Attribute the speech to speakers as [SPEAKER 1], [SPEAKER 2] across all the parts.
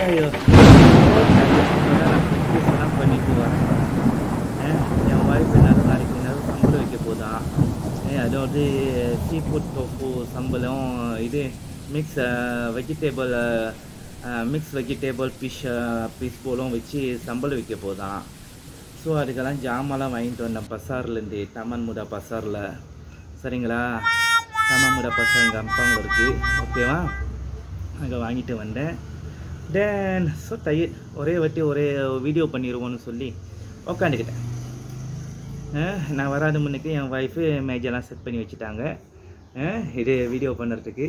[SPEAKER 1] ஐயோ எல்லாம் பண்ணிட்டு வரேன் ஏன், என் ஒய்ஃப் என்ன நாளைக்கு என்ன சம்பளம் வைக்க போதான் ஏன், அதாவது சீ ஃபுட் டோஃபு சம்பளம் இது mix vegetable mix vegetable fish piece போலும் வச்சு சம்பளம் வைக்க போதான் ஸோ அதுக்கெல்லாம் ஜாமான்லாம் வாங்கிட்டு வந்தேன் பசார்லேருந்து தமன் முடா பசாரில் சரிங்களா தமன் முடா பசார் எங்கள் அப்பாங்க இருக்குது ஓகேவா அங்கே வாங்கிட்டு வந்தேன் தென் ஸோ டயர் ஒரே வாட்டி ஒரே வீடியோ பண்ணிடுவோன்னு சொல்லி உக்காந்துக்கிட்டேன் அஹ், நான் வராத முன்னுக்கு என் ஒய்ஃபு மேஜெல்லாம் செட் பண்ணி வச்சுட்டாங்க அஹ், இது வீடியோ பண்ணுறதுக்கு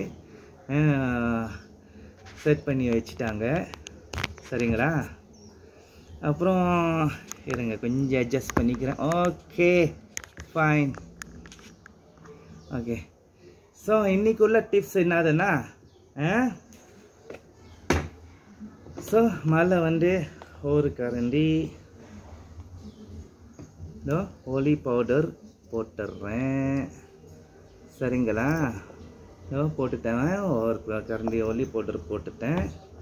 [SPEAKER 1] செட் பண்ணி வச்சுட்டாங்க சரிங்களா அப்புறம் இருங்க கொஞ்சம் அட்ஜஸ்ட் பண்ணிக்கிறேன் ஓகே ஃபைன் ஓகே ஸோ இன்னைக்குள்ள டிப்ஸ் என்னதுன்னா ஸோ மேலே வந்து ஒரு கரண்டி இதோ ஹோலி பவுடர் போட்டுடுறேன் சரிங்களா இதோ போட்டுட்டேன் ஒரு க- கரண்டி ஹோலி பவுடர் போட்டுட்டேன்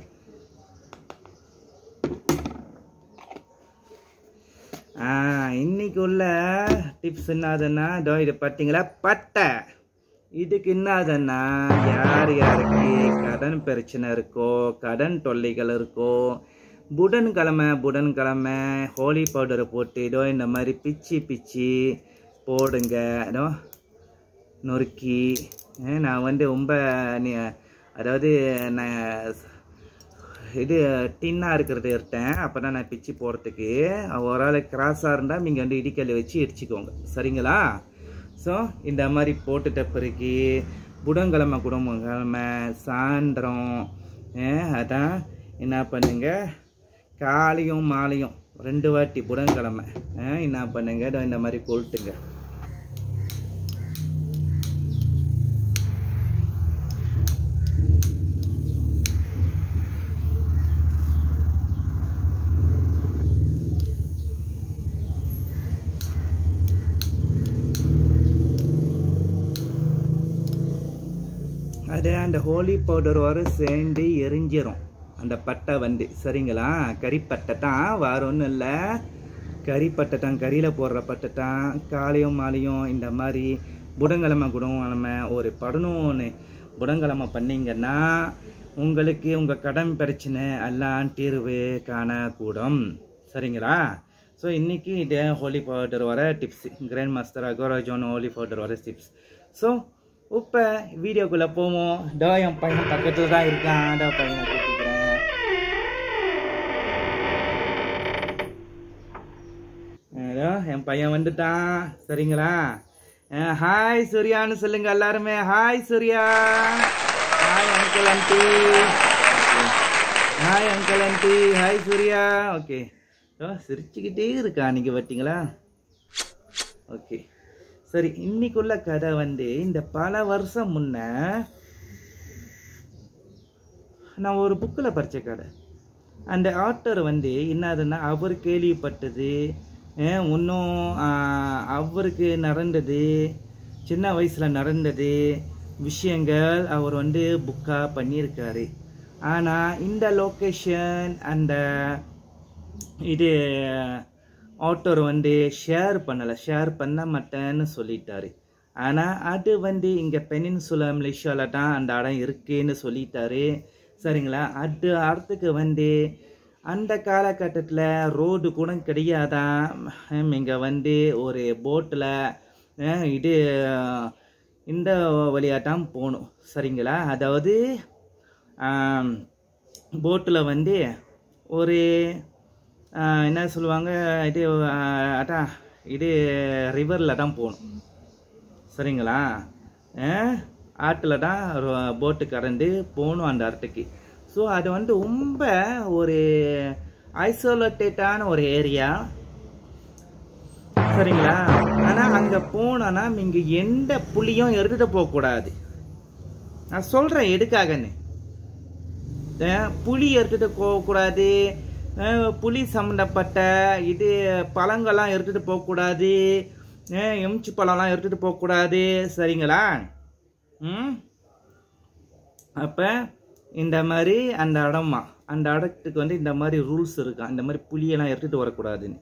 [SPEAKER 1] ஆ, இன்னைக்கு உள்ள டிப்ஸ் என்னதுன்னா இதோ இது பார்த்தீங்களா பட்டை இதுக்கு என்னதுன்னா யார் யாருக்கு கடன் பிரச்சனை இருக்கோ கடன் தொல்லைகள் இருக்கோ புதன்கிழமை புதன்கிழமை ஹோலி பவுடரை போட்டு இதோ இந்த மாதிரி பிச்சி பிச்சி போடுங்க இதோ நொறுக்கி அஹ் நான் வந்து ரொம்ப நீ- அதாவது நான் இது டின்னாக இருக்கிறது எடுத்தேன் அப்போ தான் நான் பிச்சு போகிறதுக்கு ஒரு ஆள் கிராஸாக இருந்தால் நீங்கள் வந்து இடிக்கல் வச்சு இடிச்சிக்கோங்க சரிங்களா ஸோ இந்த மாதிரி போட்டுட்ட பிறகு புதன்கிழமை குடும்பங்கிழமை சாயந்தரம் அஹ், அதான் என்ன பண்ணுங்க காலையும் மாலையும் ரெண்டு வாட்டி புதன்கிழமை அஹ், என்ன பண்ணுங்க இதோ இந்த மாதிரி கொளுத்துங்க அது அந்த ஹோலி பவுடர் வர சேர்ந்து எரிஞ்சிரும் அந்த பட்டை வந்து சரிங்களா கறிப்பட்டை தான் வேற ஒன்றும் இல்லை கறிப்பட்டை தான் கறியில் போடுற பட்டை தான் காலையும் மாலையும் இந்த மாதிரி புதன்கிழமை குடங்கிழமை ஒரு பதினொன்று புதன்கிழமை பண்ணீங்கன்னா உங்களுக்கு உங்கள் கடன் பிரச்சனை எல்லாம் தீர்வு காணக்கூடும் சரிங்களா ஸோ இன்னைக்கு இதே ஹோலி பவுடர் வர டிப்ஸ் கிராண்ட் மாஸ்டர் அகோராஜோன் ஹோலி பவுடர் வர டிப்ஸ் ஸோ இப்போ வீடியோக்குள்ளே போவோம் டோ என் பையன் பக்கத்தில் தான் இருக்கான் டோ பையனை கூப்பிட்டுக்கிறேன் ஏதோ என் பையன் வந்துட்டான் சரிங்களா ஹாய் சூர்யான்னு சொல்லுங்க எல்லாருமே hi Surya hi uncle aunty hi uncle aunty hi Surya okay ஓ சிரிச்சுக்கிட்டே இருக்கா நீங்க பார்த்தீங்களா ஓகே சரி இன்னைக்குள்ள கதை வந்து இந்த பல வருஷம் முன்ன நான் ஒரு புக்கில் படித்த கதை அந்த ஆத்தர் வந்து என்னதுன்னா அவர் கேள்விப்பட்டது அஹ், இன்னும் ஆஹ், அவருக்கு நடந்தது சின்ன வயசில் நடந்தது விஷயங்கள் அவர் வந்து புக்காக பண்ணியிருக்காரு ஆனால் இந்த லொக்கேஷன் அந்த இது ஆட்டோர் வந்து ஷேர் பண்ணலை ஷேர் பண்ண மாட்டேன்னு சொல்லிட்டாரு ஆனால் அது வந்து இங்கே பெனின்சுலா மலேசியாவில் தான் அந்த இடம் இருக்குன்னு சொல்லிட்டாரு சரிங்களா அது அடுத்துக்கு வந்து அந்த காலகட்டத்தில் ரோடு கூட கிடையாதான் இங்கே வந்து ஒரு போட்டில் இது இந்த வழியாக தான் போகணும் சரிங்களா அதாவது போட்டில் வந்து ஒரு ஆஹ், என்ன சொல்லுவாங்க இது ஆஹ், அதான் இது ரிவரில் தான் போகணும் சரிங்களா ஆற்றுல தான் போட்டு கடந்து போகணும் அந்த இடத்துக்கு ஸோ அது வந்து ரொம்ப ஒரு ஐசோலேட்டடான ஒரு ஏரியா சரிங்களா ஆனால் அங்கே போனோன்னா நீங்கள் எந்த புளியும் எடுத்துகிட்டு போகக்கூடாது நான் சொல்கிறேன் எதுக்காகன்னு அஹ் புளி எடுத்துட்டு போகக்கூடாது அஹ் புளி சம்மந்தப்பட்ட இது பழங்கள்லாம் எடுத்துட்டு போகக்கூடாது அஹ் எம்ச்சி பழம்லாம் எடுத்துட்டு போகக்கூடாது சரிங்களா ம் அப்போ இந்த மாதிரி அந்த இடமா அந்த இடத்துக்கு வந்து இந்த மாதிரி ரூல்ஸ் இருக்கான் இந்த மாதிரி புளியெல்லாம் எடுத்துகிட்டு வரக்கூடாதுன்னு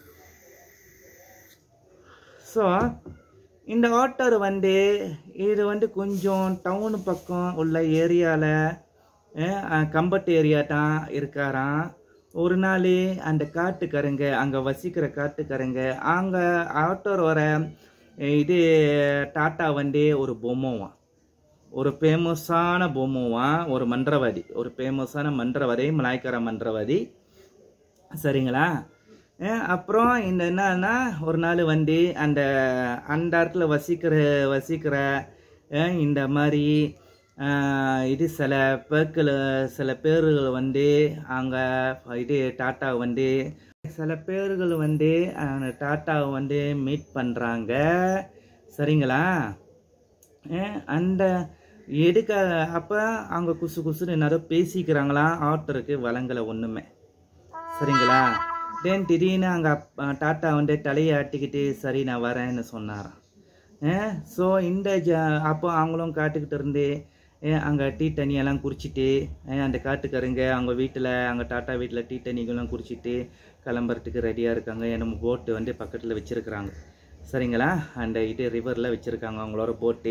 [SPEAKER 1] ஸோ இந்த ஆட்டர் வந்து இது வந்து கொஞ்சம் டவுன் பக்கம் உள்ள ஏரியாவில் கம்பட் ஏரியா தான் இருக்காராம் ஒரு நாள் அந்த காட்டுக்காரங்க அங்கே வசிக்கிற காட்டுக்காரங்க அங்கே ஆட்டோர் வர இது டாட்டா வந்து ஒரு பொம்மைவான் ஒரு ஃபேமஸான பொம்மைவான் ஒரு மன்றவாதி ஒரு ஃபேமஸான மன்றவாதி மலாய்க்கார மன்றவாதி சரிங்களா அஹ் அப்புறம் இந்த என்னன்னா ஒரு நாள் வந்து அந்த அந்த இடத்துல வசிக்கிற வசிக்கிற அஹ் இந்த மாதிரி அஹ் இது சில பேர்கள் சில பேர்கள் வந்து அங்கே இது டாட்டா வந்து சில பேர்கள் வந்து அந்த டாட்டாவை வந்து மீட் பண்ணுறாங்க சரிங்களா அஹ் அந்த எடுக்க அப்போ அவங்க குசு குசுன்னு நிறைய பேசிக்கிறாங்களாம் ஆட்டருக்கு வளங்கலை ஒன்றுமே சரிங்களா தென் திடீர்னு அங்கே டாட்டா வந்து தலையை ஆட்டிக்கிட்டு சரி நான் வரேன்னு சொன்னாராம் ஸோ இந்த ஜ அப்போ அவங்களும் காட்டுக்கிட்டு இருந்து அங்கே டீ தண்ணியெல்லாம் குடிச்சிட்டு அஹ் அந்த காட்டுக்காரங்க அவங்க வீட்டில் அங்கே டாட்டா வீட்டில் டீ தண்ணிகள்லாம் குடிச்சிட்டு கிளம்புறதுக்கு ரெடியாக இருக்காங்க நம்ம போட்டு வந்து பக்கத்தில் வச்சுருக்குறாங்க சரிங்களா அந்த இது ரிவரில் வச்சுருக்காங்க அவங்களோட போட்டு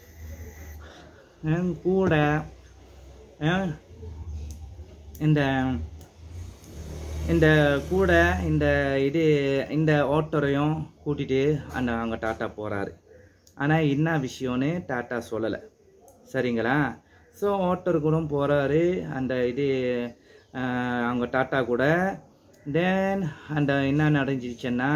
[SPEAKER 1] அஹ் கூட அஹ் இந்த இந்த கூட இந்த இது இந்த ஓட்டரையும் கூட்டிகிட்டு அந்த அவங்க டாட்டா போகிறாரு ஆனால் என்ன விஷயம்னு டாட்டா சொல்லலை சரிங்களா ஸோ ஓட்டர் கூட போகிறாரு அந்த இது ஆஹ், அவங்க டாட்டா கூட தென் அந்த என்ன நடந்துச்சுன்னா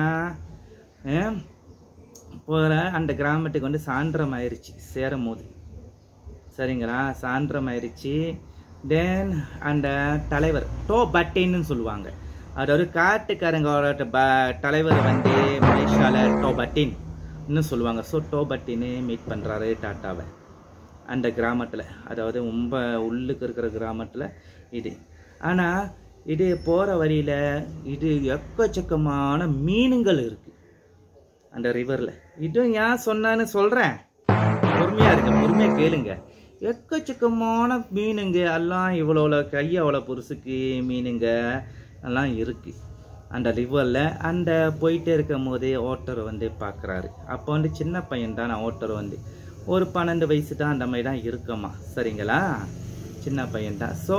[SPEAKER 1] போகிற அந்த கிராமத்துக்கு வந்து சாயந்தரம் ஆயிடுச்சு சேரும் போது சரிங்களா சாயந்தரம் ஆயிடுச்சு தென் அந்த தலைவர் டோ பட்டின்னு சொல்லுவாங்க அதாவது காட்டுக்காரங்களோட ப தலைவர் வந்து மலேசியாவில் டோ பட்டின்னு சொல்லுவாங்க ஸோ டோ பட்டின்னு மீட் பண்ணுறாரு டாட்டாவை அந்த கிராமத்தில் அதாவது ரொம்ப உள்ளுக்கு இருக்கிற கிராமத்தில் இது ஆனால் இது போகிற வழியில் இது எக்கச்சக்கமான மீனுங்கள் இருக்குது அந்த ரிவரில் இதுவும் ஏன் சொன்னான்னு சொல்கிறேன் பொறுமையாக இருங்க பொறுமையாக கேளுங்க எக்கச்சக்கமான மீனுங்க எல்லாம் இவ்வளோ கை அவ்வளோ பொருசுக்கு மீனுங்க எல்லாம் இருக்குது அந்த ரிவரில் அந்த போயிட்டே இருக்கும் போதே ஓட்டர் வந்து பார்க்குறாரு அப்போ வந்து சின்ன பையன் தான் ஓட்டர் வந்து ஒரு பன்னெண்டு வயசு தான் அந்த மாதிரி தான் இருக்குமா சரிங்களா சின்ன பையன் தான் ஸோ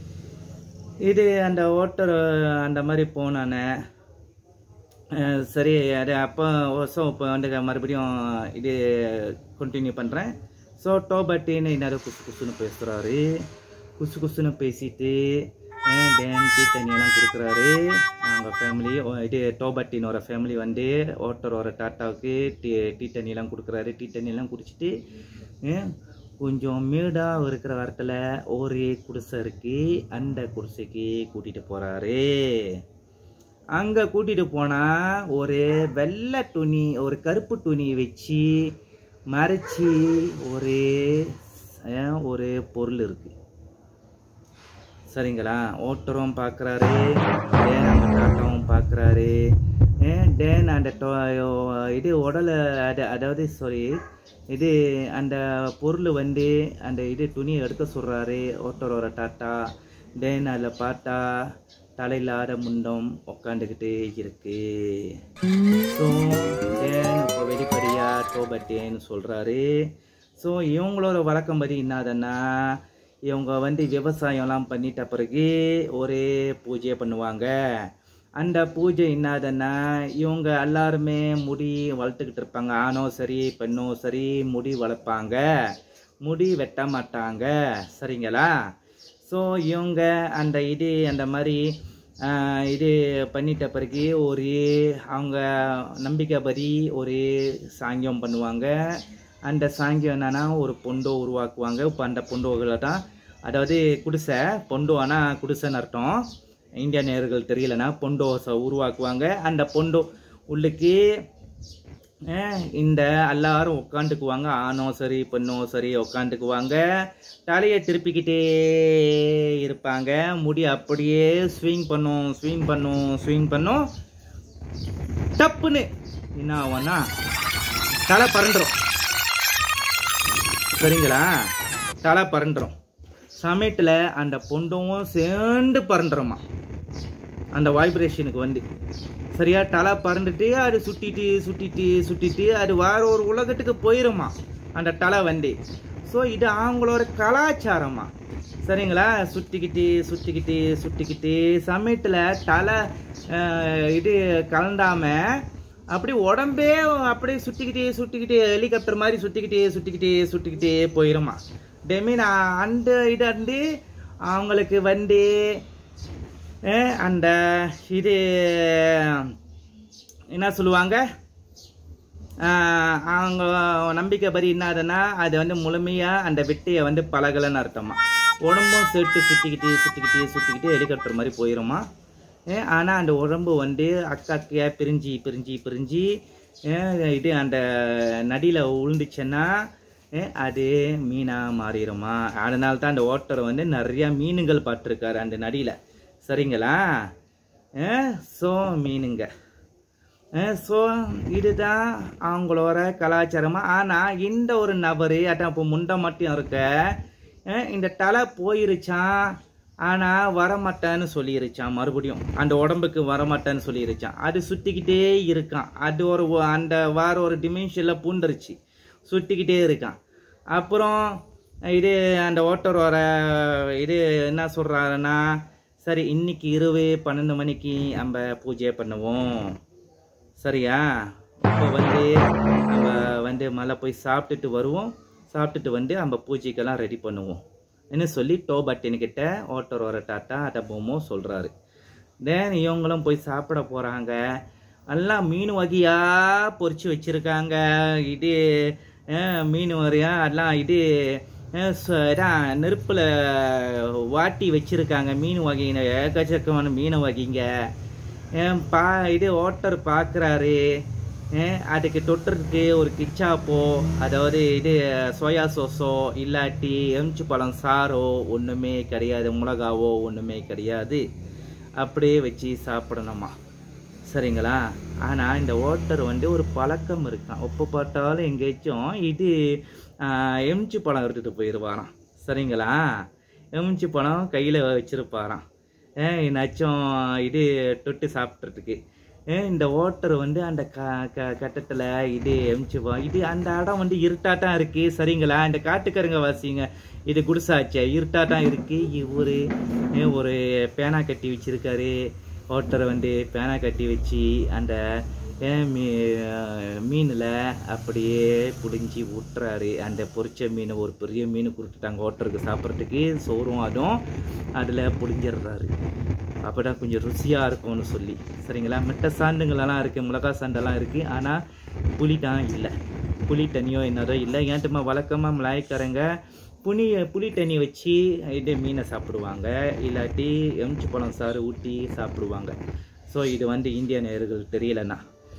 [SPEAKER 1] இது அந்த ஓட்டர் அந்த மாதிரி போனானே அஹ் சரி அது அப்போ ஸோ இப்போ வந்து மறுபடியும் இது கண்டினியூ பண்ணுறேன் ஸோ டோபட்டின்னு இன்னொரு குசு குசுன்னு பேசுகிறாரு குசு குசுன்னு பேசிட்டு டேன் டீ தண்ணியெல்லாம் கொடுக்குறாரு அவங்க ஃபேமிலி இது டோபட்டினோட ஃபேமிலி வந்து ஓட்டரோட டாட்டாவுக்கு டீ டீ தண்ணியெல்லாம் கொடுக்குறாரு டீ தண்ணியெல்லாம் குடிச்சிட்டு அஹ் கொஞ்சம் மேடாக இருக்கிற இடத்துல ஒரு குடிசை இருக்கு அந்த குடிசைக்கு கூட்டிகிட்டு போகிறாரு அங்கே கூட்டிகிட்டு போனால் ஒரு வெள்ளை துணி ஒரு கருப்பு துணி வச்சு மறைச்சி ஒரு அஹ், ஒரு பொருள் இருக்குது சரிங்களா ஓட்டரும் பார்க்குறாரு டேன் அந்த டாட்டாவும் பார்க்குறாரு டேன் அந்த டோ இது உடலை அது அதாவது சாரி இது அந்த பொருள் வந்து அந்த இது துணியை எடுக்க சொல்கிறாரு ஓட்டரோட டாட்டா டேன் அதில் பார்த்தா தலையில்லாத முண்டம் உக்காந்துக்கிட்டே இருக்கு ஸோ டேன் இப்போ வெளிப்படையா டோபட்டேன்னு சொல்கிறாரு ஸோ இவங்களோட வழக்கம் படி என்னதுன்னா இவங்க வந்து விவசாயம்லாம் பண்ணிட்ட பிறகு ஒரே பூஜையை பண்ணுவாங்க அந்த பூஜை என்னதுன்னா இவங்க எல்லாருமே முடி வளர்த்துக்கிட்டு இருப்பாங்க ஆணோ சரி பெண்ணோ சரி முடி வளர்ப்பாங்க முடி வெட்ட மாட்டாங்க சரிங்களா ஸோ இவங்க அந்த இது அந்த மாதிரி ஆஹ், இது பண்ணிட்ட பிறகு ஒரு அவங்க நம்பிக்கைப்படி ஒரு சாங்கியம் பண்ணுவாங்க அந்த சாங்கியம் என்னன்னா ஒரு பொண்டோ உருவாக்குவாங்க இப்போ அந்த பொண்டோகளை தான் அதாவது குடிசை பொண்டோ ஆனால் குடிசைன்னு அர்த்தம் இந்திய நேர்கள் தெரியலனா பொண்டோ ச- உருவாக்குவாங்க அந்த பொண்டோ உள்ளுக்கு அஹ், இந்த எல்லாரும் உட்காந்துக்குவாங்க ஆணோ சரி பெண்ணோ சரி உட்காந்துக்குவாங்க தலையை திருப்பிக்கிட்டே இருப்பாங்க முடி அப்படியே ஸ்விங் பண்ணும் ஸ்விங் பண்ணும் ஸ்விங் பண்ணும் டப்புன்னு என்ன ஆகும்னா தலை பறந்துடும் சரிங்களா தலை பறந்துடும் சமயத்தில் அந்த பொண்டும் சேர்ந்து பறந்துடுமா அந்த வைப்ரேஷனுக்கு வந்து சரியா தலை பறந்துட்டு அது சுட்டிட்டு சுட்டிட்டு சுட்டிட்டு அது வேற ஒரு உலகத்துக்கு போயிருமா அந்த தலை வந்து ஸோ இது அவங்களோட கலாச்சாரமா சரிங்களா சுற்றிக்கிட்டு சுற்றிக்கிட்டு சுற்றிக்கிட்டு சமயத்தில் தலை அஹ், இது கலண்டாம அப்படி உடம்பே அப்படியே சுற்றிக்கிட்டே சுற்றிக்கிட்டே ஹெலிகாப்டர் மாதிரி சுற்றிக்கிட்டே சுற்றிக்கிட்டே சுற்றிக்கிட்டே போயிருமா டெமீன் அந்த இது வந்து அவங்களுக்கு வந்து அஹ், அந்த இது என்ன சொல்லுவாங்க ஆஹ், அவங்க நம்பிக்கை படி என்னதுன்னா அது வந்து முழுமையாக அந்த வெட்டியை வந்து பழகலைன்னு அர்த்தமா உடம்பும் சேர்த்து சுற்றிக்கிட்டு சுற்றிக்கிட்டு சுற்றிக்கிட்டு ஹெலிகாப்டர் மாதிரி போயிருமா ஆனால் அந்த உடம்பு வந்து அக்கா அக்கையாக பிரிஞ்சு பிரிஞ்சு பிரிஞ்சு அஹ், இது அந்த நடியில் விழுந்துச்சுன்னா அஹ், அது மீனாக மாறிடுமா அதனால தான் அந்த ஓட்டர் வந்து நிறையா மீனுங்கள் பார்த்துருக்காரு அந்த நடியில் சரிங்களா ஸோ மீனுங்க ஸோ இதுதான் அவங்களோட கலாச்சாரமாக ஆனால் இந்த ஒரு நபர் அதான் இப்போ முண்டை மட்டும் இருக்க அஹ் இந்த தலை போயிருச்சான் ஆனால் வரமாட்டேன்னு சொல்லிருச்சான் மறுபடியும் அந்த உடம்புக்கு வரமாட்டேன்னு சொல்லிருச்சான் அது சுற்றிக்கிட்டே இருக்கான் அது ஒரு ஒ- அந்த வேற ஒரு டிமென்ஷனில் பூந்துருச்சு சுற்றிக்கிட்டே இருக்கான் அப்புறம் இது அந்த ஓட்டரோட இது என்ன சொல்கிறாருன்னா சரி இன்னைக்கு இரவு பன்னெண்டு மணிக்கு நம்ம பூஜை பண்ணுவோம் சரியா இப்போ வந்து நம்ம வந்து மலை போய் சாப்பிட்டுட்டு வருவோம் சாப்பிட்டுட்டு வந்து நம்ம பூஜைக்கெல்லாம் ரெடி பண்ணுவோம் என்ன சொல்லி டோபட்டின்கிட்ட ஓட்டர் வர டாட்டா அடபோமோ சொல்கிறாரு தென் இவங்களும் போய் சாப்பிட போகிறாங்க எல்லாம் மீன் வகையாக பொரிச்சு வச்சுருக்காங்க இது அஹ், மீன் வரையா எல்லாம் இது அஹ், ச- இதான் நெருப்பில் வாட்டி வச்சுருக்காங்க மீன் வகைங்க ஏக்கச்சக்கமான மீன் வகைங்க ஏன் பா இது ஓட்டர் பார்க்குறாரு அதுக்கு தொட்டுறதுக்கு ஒரு கிச்சாப்போ அதாவது இது சோயா சோஸோ இல்லாட்டி எம்ச்சு பழம் சாரோ ஒன்றுமே கிடையாது மிளகாவோ ஒன்றுமே கிடையாது அப்படியே வச்சு சாப்பிடணுமா சரிங்களா ஆனால் இந்த ஓட்டர் வந்து ஒரு பழக்கம் இருக்கான் எப்போ பார்த்தாலும் எங்கேயாச்சும் இது எம்ச்சி பழம் எடுத்துகிட்டு போயிடுவாராம் சரிங்களா எம்ச்சி பழம் கையில் வச்சிருப்பாராம் ஏன் என்னாச்சும் இது தொட்டு சாப்பிட்றதுக்கு ஏன் இந்த ஓட்டர் வந்து அந்த க க கட்டத்தில் இது எம்ச்சுவா இது அந்த இடம் வந்து இருட்டாட்டம் இருக்கு சரிங்களா இந்த காட்டுக்கருங்க வாசிங்க இது குடிசாச்சே இருட்டாட்டம் இருக்கு இவரு ஏன் ஒரு பேனா கட்டி வச்சிருக்காரு ஓட்டரை வந்து பேனா கட்டி வச்சு அந்த ஏன் மீ மீனில் அப்படியே பிடிஞ்சி விட்டுறாரு அந்த பொரிச்ச மீன் ஒரு பெரிய மீன் கொடுத்துட்டாங்க ஓட்டருக்கு சாப்பிட்றதுக்கு சோறும் அதுவும் அதில் பிடிஞ்சிடுறாரு அப்போ தான் கொஞ்சம் ருசியாக இருக்கும்னு சொல்லி சரிங்களா மிட்ட சாண்டுங்களெல்லாம் இருக்குது மிளகா சாண்டெல்லாம் இருக்குது ஆனால் புளி தான் இல்லை புளி தண்ணியோ என்னதோ இல்லை ஏன்ட்டுமா வழக்கமாக மலாய்க்காரங்க புளி புளி தண்ணி வச்சு இது மீனை சாப்பிடுவாங்க இல்லாட்டி எம்ச்சி பழம் சாறு ஊட்டி சாப்பிடுவாங்க ஸோ இது வந்து இந்திய நேர்கள் தெரியலண்ணா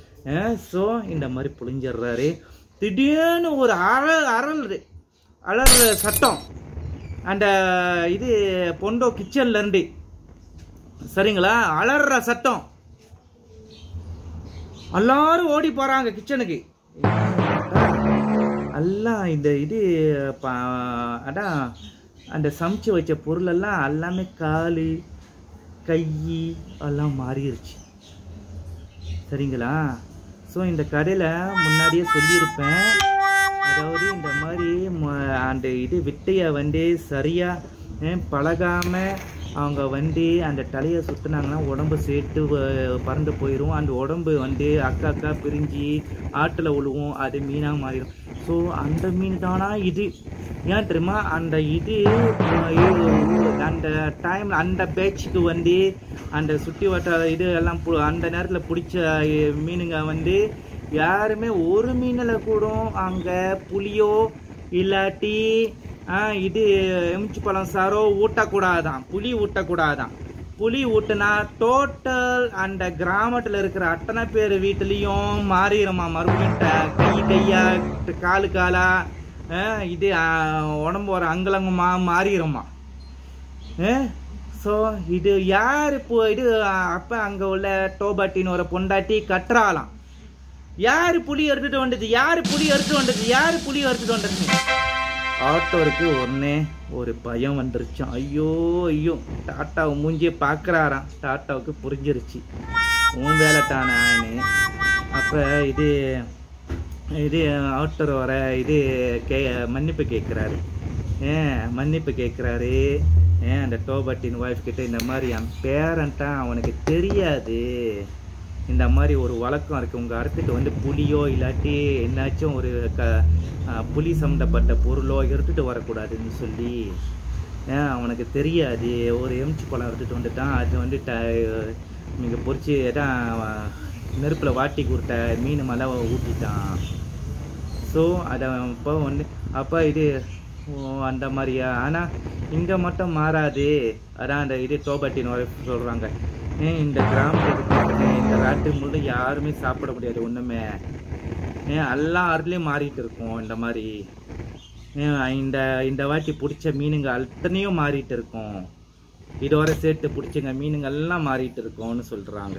[SPEAKER 1] ஸோ இந்த மாதிரி புளிஞ்சிடுறாரு திடீர்னு ஒரு அறல் அரல் அலற சட்டம் அந்த இது பொண்டோ கிச்சன்ல இருந்து சரிங்களா அலற சட்டம் எல்லாரும் ஓடி போறாங்க கிச்சனுக்கு எல்லாம் இந்த இது பா- அதான் அந்த சமைச்சு வச்ச பொருளெல்லாம் எல்லாமே கால் கை எல்லாம் மாறிடுச்சு சரிங்களா ஸோ இந்த கடையில் முன்னாடியே சொல்லியிருப்பேன் அதாவது இந்த மாதிரி ம- அந்த இது விட்டையை வந்து சரியாக பழகாமல் அவங்க வந்து அந்த தலையை சுற்றுனாங்கன்னா உடம்பு சேர்த்து வ- பறந்து போயிடும் அந்த உடம்பு வந்து அக்கா அக்கா பிரிஞ்சு ஆற்றுல விழுவும் அது மீனாக மாறிடும் ஸோ அந்த மீன் தானா இது ஏன் தெரியுமா அந்த இது அஹ், இது- அந்த டைம் அந்த பேச்சுக்கு வந்து அந்த சுற்றி வட்டார இது எல்லாம் பு- அந்த நேரத்தில் பிடிச்ச அஹ், மீனுங்க வந்து யாருமே ஒரு மீனில் கூட அங்கே புளியோ இல்லாட்டி ஆ, இது எம்ச்சி பழம் சாரோ ஊட்டக்கூடாதான் புளி ஊட்டக்கூடாதான் புளி ஊட்டுனா டோட்டல் அந்த கிராமத்தில் இருக்கிற அத்தனை பேர் வீட்டுலேயும் மாறிடுமா மறுபடியும் ட- கை கையா காலு காலா ஆ, இது ஆ, உடம்பு ஒரு அங்கலங்கமா மாறிடுமா ஸோ இது யார் இப்போ இது அப்போ அங்கே உள்ள டோபாட்டின்னு ஒரு பொண்டாட்டி கட்டுறாளாம் யார் புளி எடுத்துட்டு வந்தது யார் புளி எடுத்துட்டு வந்தது யார் புளி எடுத்துட்டு வந்தது ஆட்டோருக்கு உடனே ஒரு பயம் வந்துருச்சான் ஐயோ ஐயோ டாட்டாவை மூஞ்சியை பார்க்குறாராம் டாட்டாவுக்கு புரிஞ்சிருச்சு உன் வேலைட்டானான்னு அப்போ இது இது ஆட்டர் வர இது கே மன்னிப்பு கேட்குறாரு ஏன் மன்னிப்பு கேட்குறாரு ஏன் அந்த டோபட்டின் ஒய்ஃப் கிட்ட இந்த மாதிரி என் பேரண்ட்டா அவனுக்கு தெரியாது இந்த மாதிரி ஒரு வழக்கம் இருக்குது உங்கள் அடுத்துட்டு வந்து புலியோ இல்லாட்டி என்னாச்சும் ஒரு க அஹ், புலி சம்மந்தப்பட்ட பொருளோ எடுத்துகிட்டு வரக்கூடாதுன்னு சொல்லி ஏன் அவனுக்கு தெரியாது ஒரு எம்ச்சி பழம் எடுத்துகிட்டு வந்துட்டான் அது வந்து ட நீங்கள் பொறிச்சு தான் நெருப்பில் வாட்டி கொடுத்த மீன் மேலே ஊற்றிட்டான் ஸோ அதை இப்போ வந்து அப்போ இது ஓ, அந்த மாதிரியா ஆனால் இங்கே மட்டும் மாறாது அதான் அந்த இது டோபட்டின் சொல்கிறாங்க ஏன் இந்த கிராமத்துக்கு இந்த ராட்டு முள்ளு யாருமே சாப்பிட முடியாது ஒன்றுமே ஏன் எல்லா ஆறுலேயும் மாறிட்டு இருக்கும் இந்த மாதிரி ஏன் இந்த இந்த வாட்டி பிடிச்ச மீனுங்க அத்தனையும் மாறிட்டு இருக்கும் இதோட சேர்த்து பிடிச்சங்க மீனுங்க எல்லாம் மாறிட்டு இருக்கும்னு சொல்கிறாங்க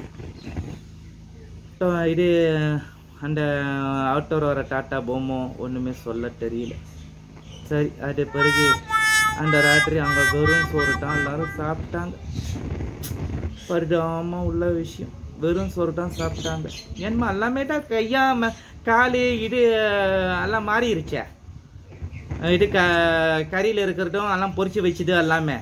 [SPEAKER 1] ஸோ இது அந்த அவுட்டோர் வர டாட்டா பொம்மை ஒன்றுமே சொல்ல தெரியல சரி அது பிறகு அந்த ராத்திரி அங்கே வெறும் சோறு தான் எல்லாரும் சாப்பிட்டாங்க பரிதாபமாக உள்ள விஷயம் வெறும் சோறு தான் சாப்பிட்டாங்க ஏன்மா எல்லாமே தான் கையாம காலு இது எல்லாம் மாறிடுச்சே இது க கறியில் இருக்கிறதும் எல்லாம் பொரிச்சு வச்சுது எல்லாமே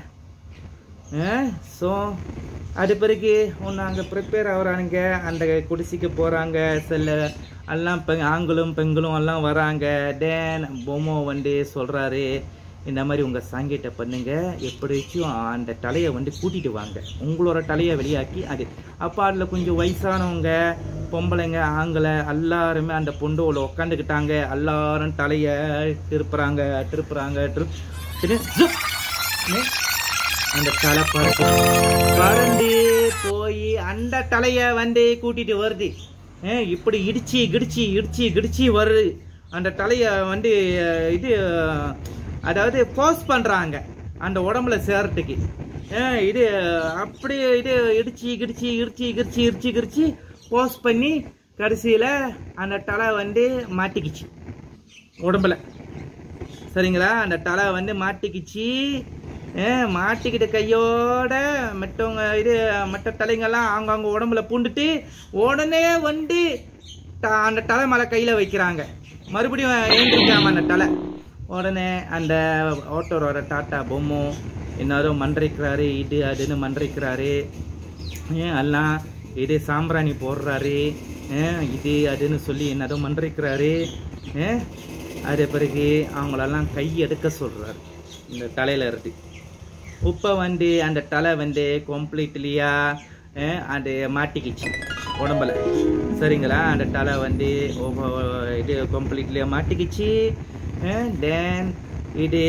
[SPEAKER 1] ஸோ அது பிறகு ஒன்று அங்கே ப்ரிப்பேர் ஆகுறானுங்க அந்த குடிசைக்கு போகிறாங்க சில எல்லாம் பெ ஆண்களும் பெண்களும் எல்லாம் வராங்க டேன் பொம்மோ வந்து சொல்கிறாரு இந்த மாதிரி உங்கள் சாங்கிட்ட பண்ணுங்க எப்படிச்சும் அந்த தலையை வந்து கூட்டிட்டு வாங்க உங்களோட தலையை வெளியாக்கி அது அப்போ அதில் கொஞ்சம் வயசானவங்க பொம்பளைங்க ஆண்களை எல்லாருமே அந்த பொண்டோவில் உக்காந்துக்கிட்டாங்க எல்லாரும் தலையை திருப்புறாங்க திருப்புறாங்க திரு திரு ஜுப். னு அந்த தலை பறக்கு பறந்து போய் அந்த தலையை வந்து கூட்டிட்டு வருது ஏன் இப்படி இடிச்சு கிடிச்சு இடிச்சு கிடிச்சு வருது அந்த தலையை வந்து அஹ், இது அஹ், அதாவது போஸ் பண்றாங்க அந்த உடம்புல சேர்றதுக்கு ஏன் இது அப்படி இது இடிச்சு கிடிச்சு இடிச்சு கிடிச்சு இடிச்சு கிடிச்சு போஸ் பண்ணி கடைசியில் அந்த தலை வந்து மாட்டிக்கிச்சு உடம்புல சரிங்களா அந்த தலை வந்து மாட்டிக்கிச்சு ஏ மாட்டிக்கிட்ட கையோட மற்றவங்க இது மற்ற தலைங்கெல்லாம் அவங்கவுங்க உடம்புல பூண்டுட்டு உடனே வந்து த- அந்த தலை மேலே கையில் வைக்கிறாங்க மறுபடியும் எழுந்திருக்காம அந்த தலை உடனே அந்த ஓட்டோரோட டாட்டா பொம்மை எல்லாரும் மன்றைக்கிறாரு இது அதுன்னு மன்றைக்கிறாரு ஏன் எல்லாம் இது சாம்பிராணி போடுறாரு ஏன் இது அதுன்னு சொல்லி என்னதோ மன்றிக்கிறாரு ஏன் அது பிறகு அவங்களெல்லாம் கை எடுக்க சொல்றாரு இந்த தலையில இருந்து உப்பை வந்து அந்த தலை வந்து கம்ப்ளீட்லியா அது மாட்டிக்கிச்சு உடம்புல சரிங்களா அந்த தலை வந்து ஒவ்வொ- இது கம்ப்ளீட்லியா மாட்டிக்கிச்சு தென் இது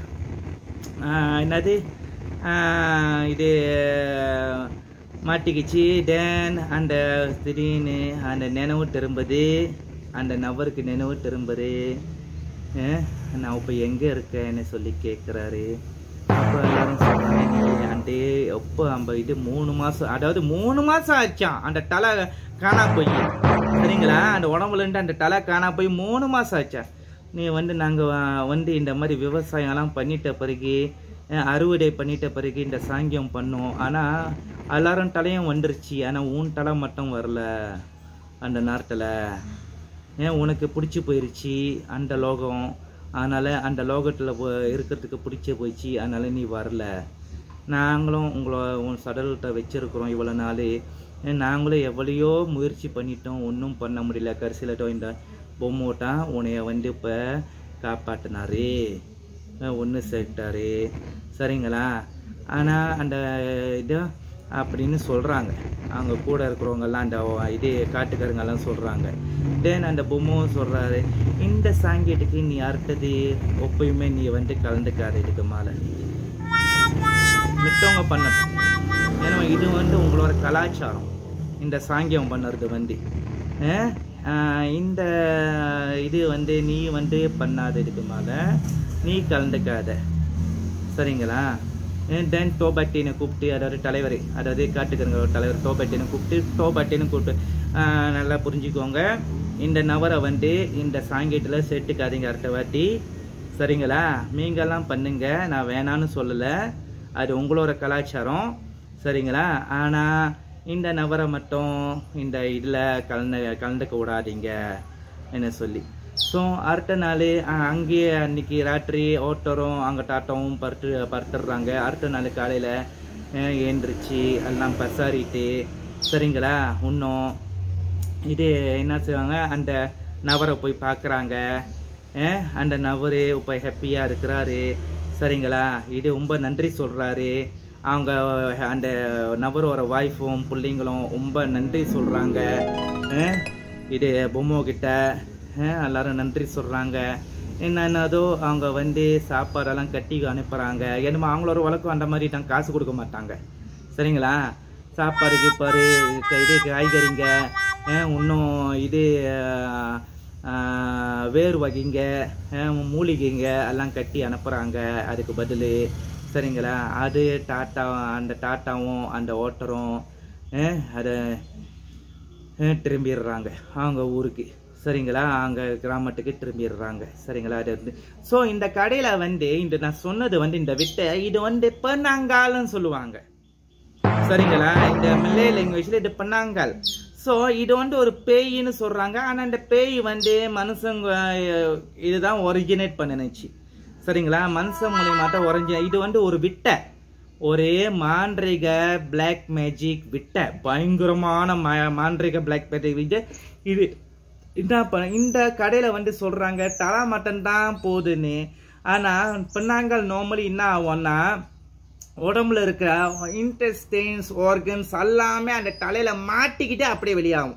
[SPEAKER 1] ஆஹ் என்னது ஆஹ் இது மாட்டிக்கிச்சு தென் அந்த திடீர்னு அந்த நினைவு திரும்புது அந்த நபருக்கு நினைவு திரும்புது அஹ் நான் இப்போ எங்கே இருக்கேன்னு சொல்லி கேட்குறாரு அப்போ எல்லாரும் சொல்றாங்க "நீ ஆண்டி எப்போ நம்ம இது மூணு மாதம் அதாவது மூணு மாதம் ஆச்சான் அந்த தலை காணா போய் சரிங்களா அந்த உடம்புல இருந்து அந்த தலை காணா போய் மூணு மாதம் ஆச்சா நீ வந்து நாங்கள் வந்து இந்த மாதிரி விவசாயம்லாம் பண்ணிட்ட பிறகு அஹ், அறுவடை பண்ணிட்ட பிறகு இந்த சாங்கியம் பண்ணோம் ஆனால் எல்லாரும் தலையும் வந்துருச்சு ஆனால் உன் தலை மட்டும் வரல அந்த நேரத்தில் ஏன் உனக்கு பிடிச்சி போயிருச்சு அந்த லோகம் அதனால் அந்த லோகத்தில் இருக்கிறதுக்கு பிடிச்சி போயிடுச்சு அதனால் நீ வரல நாங்களும் உங்களை உன் சடலத்தை வச்சிருக்கிறோம் இவ்வளோ நாள் நாங்களும் எவ்வளையோ முயற்சி பண்ணிட்டோம் ஒன்றும் பண்ண முடியல கடைசியில் இந்த பொம்மோட்டா உன்னைய வந்து இப்போ காப்பாற்றினாரு ஒன்று சேர்த்தாரு சரிங்களா ஆனால் அந்த இது அப்படின்னு சொல்கிறாங்க அவங்க கூட இருக்கிறவங்கெல்லாம் அந்த இது காட்டுக்காரங்கெல்லாம் சொல்கிறாங்க தென் அந்த பொம்மும் சொல்கிறாரு இந்த சாங்கேட்டுக்கு நீ அடுத்தது எப்பயுமே நீ வந்து கலந்துக்காத இதுக்கு மேலே மித்தவங்க பண்ணட்டும் ஏன்னா இது வந்து உங்களோட கலாச்சாரம் இந்த சாங்கியம் பண்ணுறது வந்து அஹ், ஆஹ், இந்த இது வந்து நீ வந்து பண்ணாத இதுக்கு மேலே நீ கலந்துக்காத சரிங்களா தென் டோபட்டினை கூப்பிட்டு அதாவது தலைவர் அதாவது காட்டுக்கிறவங்க தலைவர் டோபட்டினை கூப்பிட்டு டோபட்டினை கூப்பிட்டு ஆஹ், நல்லா புரிஞ்சுக்கோங்க இந்த நபரை வந்து இந்த சாங்கேட்டில் சேர்த்துக்காதீங்க அடுத்த வாட்டி சரிங்களா நீங்கெல்லாம் பண்ணுங்க நான் வேணான்னு சொல்லலை அது உங்களோட கலாச்சாரம் சரிங்களா ஆனால் இந்த நபரை மட்டும் இந்த இதில் கலந்து கலந்துக்க விடாதீங்க என்ன சொல்லி ஸோ அடுத்த நாள் அங்கேயே அன்னைக்கு ராத்திரி ஓட்டரும் அங்கே டாட்டவும் பருட்டு பருத்துடுறாங்க அடுத்த நாள் காலையில் ஏந்திரிச்சு எல்லாம் பசாரிட்டு சரிங்களா இன்னும் இது என்ன செய்வாங்க அந்த நபரை போய் பார்க்குறாங்க அந்த நபர் இப்போ ஹாப்பியாக இருக்கிறாரு சரிங்களா இது ரொம்ப நன்றி சொல்கிறாரு அவங்க அந்த நபரோட ஒய்ஃபும் பிள்ளைங்களும் ரொம்ப நன்றி சொல்கிறாங்க இது பொம்மை கிட்ட அஹ், எல்லாரும் நன்றி சொல்கிறாங்க என்னன்னதோ அவங்க வந்து சாப்பாடெல்லாம் கட்டி அனுப்புகிறாங்க என்னமோ அவங்களோட வழக்கம் அந்த மாதிரி தான் காசு கொடுக்க மாட்டாங்க சரிங்களா சாப்பாடு கீப்பாடு இது காய்கறிங்க அஹ், இன்னும் இது அஹ், ஆஹ், வேர் வகைங்க அஹ், மூலிகைங்க எல்லாம் கட்டி அனுப்புகிறாங்க அதுக்கு பதில் சரிங்களா அது டாட்டா அந்த டாட்டாவும் அந்த ஓட்டரும் அஹ், அதை அஹ், திரும்பிடுறாங்க அவங்க ஊருக்கு சரிங்களா அங்கே கிராமத்துக்கு திரும்பிடுறாங்க சரிங்களா அது வந்து ஸோ இந்த கடையில் வந்து இந்த நான் சொன்னது வந்து இந்த விட்டை இது வந்து பெண்ணாங்கால்னு சொல்லுவாங்க சரிங்களா இந்த மில்லே லாங்குவேஜ்ல இது பண்ணாங்கல் ஸோ இது வந்து ஒரு பேயின்னு சொல்றாங்க ஆனா இந்த பேய் வந்து மனுஷங்க அஹ், இதுதான் ஒரிஜினேட் பண்ணினுச்சு சரிங்களா மனுஷன் மூலியமா தான் ஒரிஜி இது வந்து ஒரு விட்டை ஒரே மாந்திரிக பிளாக் மேஜிக் விட்டை பயங்கரமான மா- மாந்திரிக பிளாக் மேஜிக் விட்டை இது என்ன பண்ண இந்த கடையில வந்து சொல்றாங்க தலா மட்டன் தான் போகுதுன்னு ஆனா பின்னாங்கள் நார்மலி என்ன ஆகும்னா உடம்புல இருக்கிற இன்டெஸ்டைன்ஸ் ஆர்கன்ஸ் எல்லாமே அந்த தலையில மாட்டிக்கிட்டு அப்படியே வெளியாகும்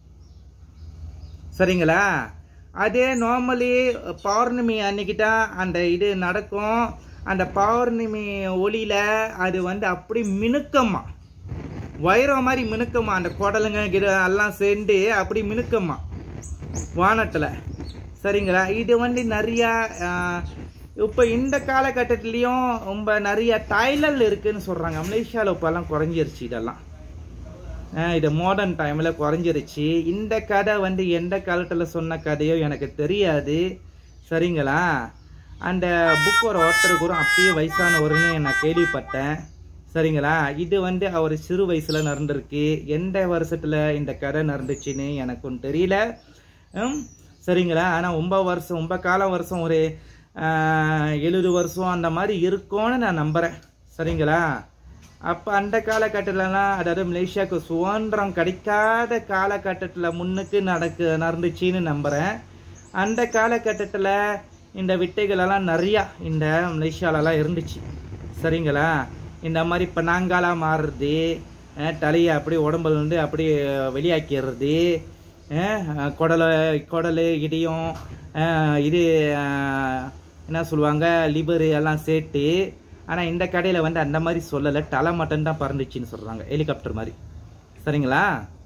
[SPEAKER 1] சரிங்களா அதே நார்மலி பௌர்ணமி அன்னைக்கு தான் அந்த இது நடக்கும் அந்த பௌர்ணமி ஒளியில அது வந்து அப்படி மினுக்கமா வைரம் மாதிரி மினுக்கமா அந்த குடலுங்க கிட எல்லாம் சேர்ந்து அப்படி மினுக்கமா வானத்துல சரிங்களா இது வந்து நிறைய ஆஹ், இப்போ இந்த காலகட்டத்திலையும் ரொம்ப நிறைய டைலல் இருக்குன்னு சொல்றாங்க மலேசியாவில் இப்போல்லாம் குறைஞ்சிருச்சு இதெல்லாம் ஆஹ், இது மாடர்ன் டைமில் குறைஞ்சிருச்சு இந்த கதை வந்து எந்த காலத்தில் சொன்ன கதையோ எனக்கு தெரியாது சரிங்களா அந்த புக் ஒரு ஒருத்தர் கூட அப்பயே வயசானவருன்னு நான் கேள்விப்பட்டேன் சரிங்களா இது வந்து அவர் சிறு வயசுல நடந்திருக்கு எந்த வருஷத்துல இந்த கதை நடந்துச்சுன்னு எனக்கும் தெரியல ம், சரிங்களா ஆனால் ரொம்ப வருஷம் ரொம்ப காலம் வருஷம் ஒரு எழுபது வருஷம் அந்த மாதிரி இருக்கும்னு நான் நம்புகிறேன் சரிங்களா அப்போ அந்த காலகட்டத்திலலாம் அதாவது மலேசியாவுக்கு சுதந்திரம் கிடைக்காத காலகட்டத்தில் முன்னுக்கு நடக்கு நடந்துச்சுன்னு நம்புகிறேன் அந்த காலகட்டத்தில் இந்த விட்டைகளெல்லாம் நிறையா இந்த மலேசியாலலாம் இருந்துச்சு சரிங்களா இந்த மாதிரி இப்போ நாங்காலாக மாறுறது அஹ், தலையை அப்படியே உடம்புல இருந்து அப்படியே வெளியாக்கிடுறது அஹ், குடலை குடல் இடியும் அஹ், இது அஹ், என்ன சொல்லுவாங்க லிவர் எல்லாம் சேர்த்து ஆனால் இந்த கடையில் வந்து அந்த மாதிரி சொல்லலை தலை மட்டும் தான் பறந்துச்சுன்னு சொல்கிறாங்க ஹெலிகாப்டர் மாதிரி சரிங்களா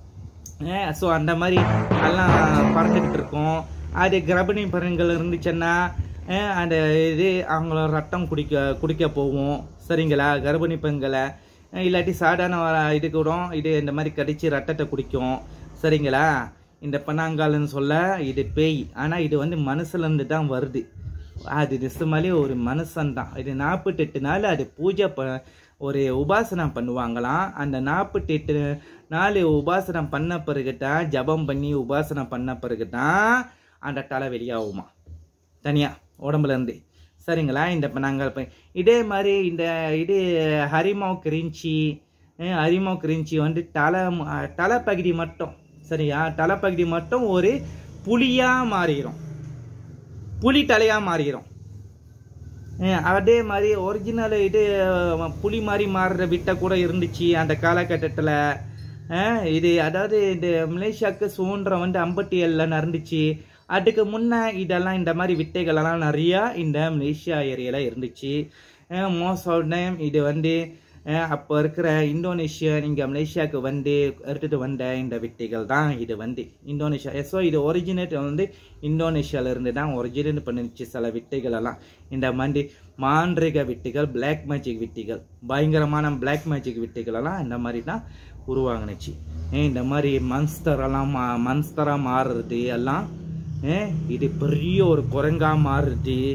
[SPEAKER 1] ஸோ அந்த மாதிரி எல்லாம் பறந்துக்கிட்டு இருக்கும் அது கர்ப்பிணி பெண்கள் இருந்துச்சுன்னா அஹ், அந்த இது அவங்கள ரத்தம் குடிக்க குடிக்க போகும் சரிங்களா கர்ப்பிணி பெண்களை அஹ், இல்லாட்டி சாதாரண வ- இது கூட இது இந்த மாதிரி கடிச்சு ரத்தத்தை குடிக்கும் சரிங்களா இந்த பனாங்கால்னு சொல்ல இது பேய் ஆனால் இது வந்து மனுஷலேருந்து தான் வருது அது நிசமாலே ஒரு மனுஷன் தான் இது நாற்பத்தெட்டு நாள் அது பூஜை ப ஒரு உபாசனம் பண்ணுவாங்களாம் அந்த நாற்பத்தெட்டு நாள் உபாசனம் பண்ண பிறகு தான் ஜபம் பண்ணி உபாசனம் பண்ண பிறகு தான் அந்த தலை வெளியாகுமா தனியா உடம்புல இருந்து சரிங்களா இந்த இப்ப நாங்கள் இப்ப இதே மாதிரி இந்த இது ஹரிமோ கிரிஞ்சி அஹ் ஹரிமோ கிரிஞ்சி வந்து தலை ம- தலைப்பகுதி மட்டும் சரியா தலைப்பகுதி மட்டும் ஒரு புலியா மாறிடும் புலி தலையா மாறிடும் அஹ் அதே மாதிரி ஒரிஜினல் இது அஹ், புலி மாதிரி மாறுற விட்ட கூட இருந்துச்சு அந்த காலகட்டத்தில் இது அதாவது இந்த மலேசியாவுக்கு சுதந்திரம் வந்து ஐம்பத்தி ஏழில் நடந்துச்சு அதுக்கு முன்ன இதெல்லாம் இந்த மாதிரி வித்தைகளெல்லாம் நிறையா இந்த மலேசியா ஏரியாவில் இருந்துச்சு மோஸ்ட் ஆஃப் டைம் இது வந்து அஹ், அப்போ இருக்கிற இந்தோனேஷியா இங்கே மலேசியாவுக்கு வந்து எடுத்துட்டு வந்த இந்த வித்தைகள் தான் இது வந்து இந்தோனேஷியா ஸோ இது ஒரிஜினேட் வந்து இந்தோனேஷியால இருந்து தான் ஒரிஜினேட் பண்ணிச்சு சில வித்தைகள் எல்லாம் இந்த மாதிரி மாந்திரிக வித்தைகள் பிளாக் மேஜிக் வித்தைகள் பயங்கரமான பிளாக் மேஜிக் வித்தைகள் எல்லாம் இந்த மாதிரி தான் உருவாங்கினுச்சு ஏன் இந்த மாதிரி மன்ஸ்டர் எல்லாம் மா மன்ஸ்டராக மாறுறது எல்லாம் ஏன் இது பெரிய ஒரு குரங்கா மாறுறது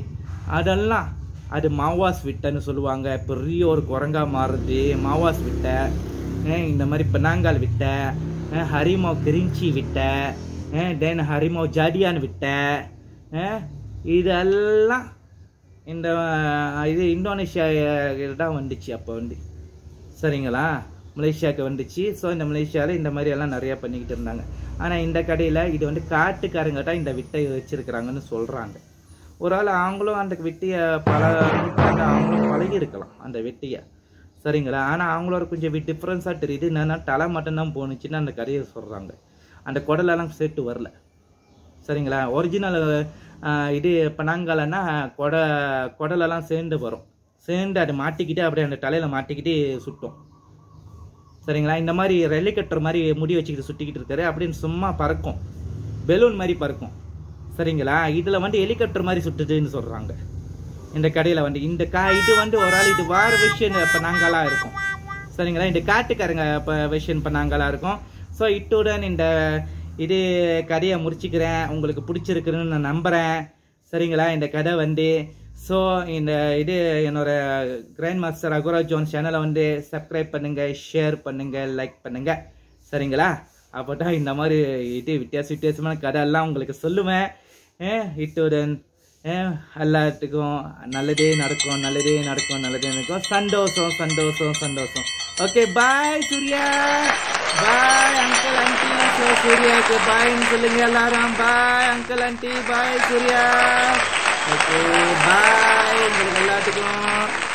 [SPEAKER 1] அதெல்லாம் அது மாவாஸ் விட்டைன்னு சொல்லுவாங்க பெரிய ஒரு குரங்கா மாறுது மாவாஸ் விட்டை அஹ் இந்த மாதிரி பெனாங்கால் விட்டை அஹ் ஹரிமோ கிரிஞ்சி விட்டை தென் ஹரிமோ ஜாடியான் விட்டை அஹ் இதெல்லாம் இந்த அஹ், இது இந்தோனேஷியா தான் வந்துச்சு அப்போ வந்து சரிங்களா மலேசியாவுக்கு வந்துச்சு ஸோ இந்த மலேசியாவில் இந்த மாதிரி எல்லாம் நிறையா பண்ணிக்கிட்டு இருந்தாங்க ஆனால் இந்த கடையில் இது வந்து காட்டுக்காரங்க தான் இந்த விட்டை வச்சிருக்கிறாங்கன்னு சொல்கிறாங்க ஒரு ஆள் அவங்களும் அந்த வெட்டியை பல நூற்றாண்டு அவங்களும் பழகி இருக்கலாம் அந்த வெட்டியை சரிங்களா ஆனால் அவங்களோட கொஞ்சம் டிஃப்ரென்ஸாக தெரியுது என்னன்னா தலை மட்டும்தான் போணுச்சுன்னு அந்த கடையை சொல்கிறாங்க அந்த குடலெல்லாம் சேர்த்து வரல சரிங்களா ஒரிஜினல் இது பனாங்காலன்னா கொடை குடலெல்லாம் சேர்ந்து வரும் சேர்ந்து அதை மாட்டிக்கிட்டு அப்படியே அந்த தலையில் மாட்டிக்கிட்டு சுட்டும் சரிங்களா இந்த மாதிரி ரெலிகட்டர் மாதிரி முடி வச்சுக்கிட்டு சுட்டிக்கிட்டு இருக்காரு அப்படின்னு சும்மா பறக்கும் பெலூன் மாதிரி பறக்கும் சரிங்களா இதில் வந்து ஹெலிகாப்டர் மாதிரி சுட்டுதுன்னு சொல்கிறாங்க இந்த கடையில் வந்து இந்த கா இது வந்து ஒரு ஆள் இது வார விஷயம் இப்போ நாங்களாக இருக்கும் சரிங்களா இந்த காட்டுக்காரங்க இப்போ விஷயம் இப்போ நாங்களாக இருக்கும் ஸோ இட்டுடன் இந்த இது கதையை முடிச்சுக்கிறேன் உங்களுக்கு பிடிச்சிருக்குன்னு நான் நம்புகிறேன் சரிங்களா இந்த கதை வந்து ஸோ இந்த இது என்னோட கிராண்ட் மாஸ்டர் அகுரா ஜோன் சேனலை வந்து சப்ஸ்கிரைப் பண்ணுங்க ஷேர் பண்ணுங்க லைக் பண்ணுங்க சரிங்களா அப்போ தான் இந்த மாதிரி இது வித்தியாச வித்தியாசமான கதை எல்லாம் உங்களுக்கு சொல்லுவேன் அஹ் இத்துடன் அஹ் எல்லாத்துக்கும் நல்லதே நடக்கும் நல்லதே நடக்கும் நல்லதே நடக்கும் சந்தோஷம் சந்தோஷம் சந்தோஷம் okay bye Surya bye uncle aunty so சூர்யாவுக்கு பாய்ன்னு சொல்லுங்க எல்லாரும் bye uncle aunty bye Surya okay bye உங்களுக்கு எல்லாத்துக்கும்